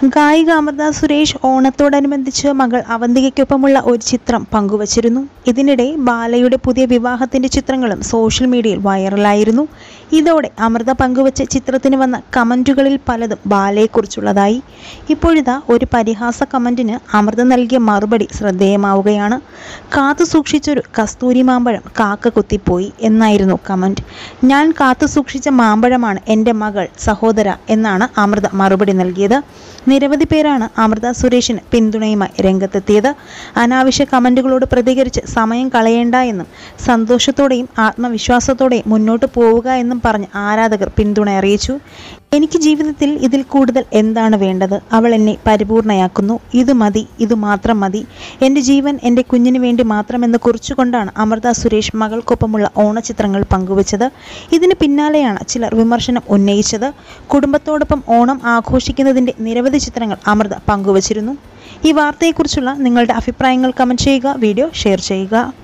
ഗായിക അമൃത സുരേഷ് ഓണത്തോടനുബന്ധിച്ച് മകൾ അവന്തികയ്ക്കൊപ്പമുള്ള ഒരു ചിത്രം പങ്കുവച്ചിരുന്നു ഇതിനിടെ ബാലയുടെ പുതിയ വിവാഹത്തിന്റെ ചിത്രങ്ങളും സോഷ്യൽ മീഡിയയിൽ വൈറലായിരുന്നു ഇതോടെ അമൃത പങ്കുവച്ച ചിത്രത്തിന് വന്ന കമന്റുകളിൽ പലതും ബാലയെക്കുറിച്ചുള്ളതായി ഇപ്പോഴിതാ ഒരു പരിഹാസ കമന്റിന് അമൃത നൽകിയ മറുപടി ശ്രദ്ധേയമാവുകയാണ് കാത്തു സൂക്ഷിച്ചൊരു കസ്തൂരി മാമ്പഴം കാക്ക കുത്തിപ്പോയി എന്നായിരുന്നു കമന്റ് ഞാൻ കാത്തു സൂക്ഷിച്ച മാമ്പഴമാണ് എൻ്റെ മകൾ സഹോദര എന്നാണ് അമൃത മറുപടി നൽകിയത് നിരവധി പേരാണ് അമൃത സുരേഷിന് പിന്തുണയുമായി രംഗത്തെത്തിയത് അനാവശ്യ കമന്റുകളോട് പ്രതികരിച്ച് സമയം കളയേണ്ട എന്നും സന്തോഷത്തോടെയും ആത്മവിശ്വാസത്തോടെയും മുന്നോട്ട് പോവുക എന്നും പറഞ്ഞ് ആരാധകർ പിന്തുണ അറിയിച്ചു എനിക്ക് ജീവിതത്തിൽ ഇതിൽ കൂടുതൽ എന്താണ് വേണ്ടത് അവൾ എന്നെ പരിപൂർണയാക്കുന്നു ഇത് മതി ഇത് മാത്രം മതി എൻ്റെ ജീവൻ എൻ്റെ കുഞ്ഞിന് വേണ്ടി മാത്രമെന്ന് കുറിച്ചുകൊണ്ടാണ് അമൃത സുരേഷ് മകൾക്കൊപ്പമുള്ള ഓണചിത്രങ്ങൾ പങ്കുവച്ചത് ഇതിന് പിന്നാലെയാണ് ചിലർ വിമർശനം ഉന്നയിച്ചത് കുടുംബത്തോടൊപ്പം ഓണം ആഘോഷിക്കുന്നതിൻ്റെ നിരവധി ചിത്രങ്ങൾ അമൃത പങ്കുവച്ചിരുന്നു ഈ വാർത്തയെക്കുറിച്ചുള്ള നിങ്ങളുടെ അഭിപ്രായങ്ങൾ കമൻറ്റ് ചെയ്യുക വീഡിയോ ഷെയർ ചെയ്യുക